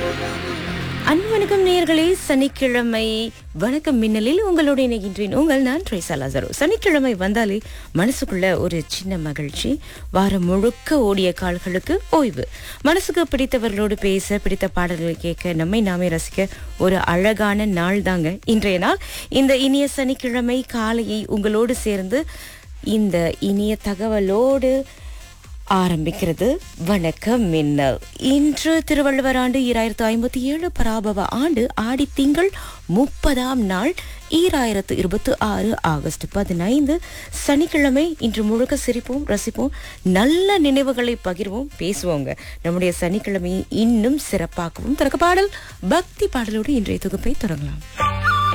அன்பு வணக்கம் நேயர்களே சனிக்கிழமை வணக்கம் மின்னலில் உங்களோடு இணைகின்றேன் உங்கள் நான் ட்ரேசா லாசரோ சனிக்கிழமை வந்தாலே மனசுக்குள்ள ஒரு சின்ன மகிழ்ச்சி வாரம் முழுக்க ஓடிய கால்களுக்கு ஓய்வு மனசுக்கு பிடித்தவர்களோடு பேச பிடித்த பாடல்களை கேட்க நம்மை நாமே ரசிக்க ஒரு அழகான நாள் தாங்க இன்றைய நாள் இந்த இனிய சனிக்கிழமை காலையை உங்களோடு சேர்ந்து இந்த இனிய தகவலோடு ஆரம்பிக்கிறது வணக்கம் மின்னல் இன்று திருவள்ளுவர் ஆண்டு ஈராயிரத்து ஐம்பத்தி ஏழு பராபவ ஆண்டு ஆடி திங்கள் முப்பதாம் நாள் ஈராயிரத்து இருபத்தி ஆறு ஆகஸ்ட் பதினைந்து சனிக்கிழமை இன்று முழுக்க சிரிப்போம் ரசிப்போம் நல்ல நினைவுகளை பகிர்வோம் பேசுவோங்க நம்முடைய சனிக்கிழமையை இன்னும் சிறப்பாக்கவும் திறக்க பாடல் பக்தி பாடலோடு இன்றைய தொகுப்பை தொடங்கலாம்